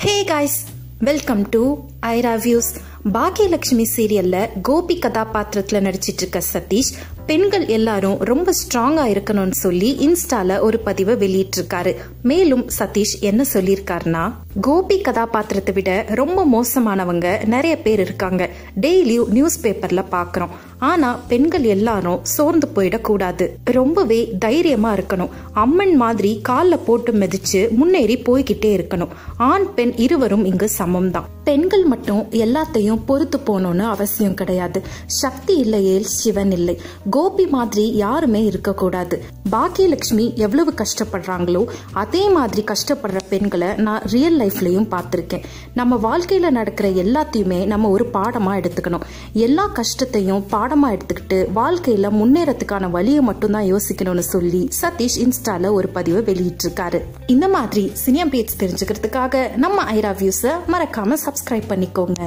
hey guys welcome to Aira views Bakkiyalakshmi சீரியல்ல கோபி கதாபாத்திரத்துல நடிச்சிட்டு இருக்க சதீஷ் பெண்கள் எல்லாரும் ரொம்ப ஸ்ட்ராங்கா இருக்கணும்னு சொல்லி இன்ஸ்டால ஒரு பதிவை வெளியிட்டிருக்காரு மேலும் சதீஷ் என்ன சொல்லியிருக்காருன்னா கோபி கதாபாத்திரத்தை விட ரொம்ப மோசமானவங்க நிறைய பேர் இருக்காங்க டெய்லியும் நியூஸ் பேப்பர்ல பாக்குறோம் ஆனா பெண்கள் எல்லாரும் சோர்ந்து போயிடக்கூடாது ரொம்பவே தைரியமா இருக்கணும் அம்மன் மாதிரி காலில் போட்டு மிதிச்சு முன்னேறி போய்கிட்டே இருக்கணும் ஆண் பெண் இருவரும் இங்கு சமம் தான் பெண்கள் மட்டும் எல்லாத்தையும் பொறுத்து போகணும்னு அவசியம் கிடையாது சக்தி இல்லையேல் சிவன் இல்லை கோபி மாதிரி யாருமே இருக்கக்கூடாது பாக்கியலட்சுமி எவ்வளவு கஷ்டப்படுறாங்களோ அதே மாதிரி கஷ்டப்படுற பெண்களை நான் ரியல் லைஃப்லயும் பார்த்துருக்கேன் நம்ம வாழ்க்கையில நடக்கிற எல்லாத்தையுமே நம்ம ஒரு பாடமா எடுத்துக்கணும் எல்லா கஷ்டத்தையும் பாடமா எடுத்துக்கிட்டு வாழ்க்கையில முன்னேறதுக்கான வழியை மட்டும்தான் யோசிக்கணும்னு சொல்லி சதீஷ் இன்ஸ்டால ஒரு பதிவை வெளியிட்டிருக்காரு இந்த மாதிரி சினிமா பேஜ் தெரிஞ்சுக்கிறதுக்காக நம்ம ஐரா வியூஸை மறக்காம சப்ஸ்கிரைப் பண்ணிக்கோங்க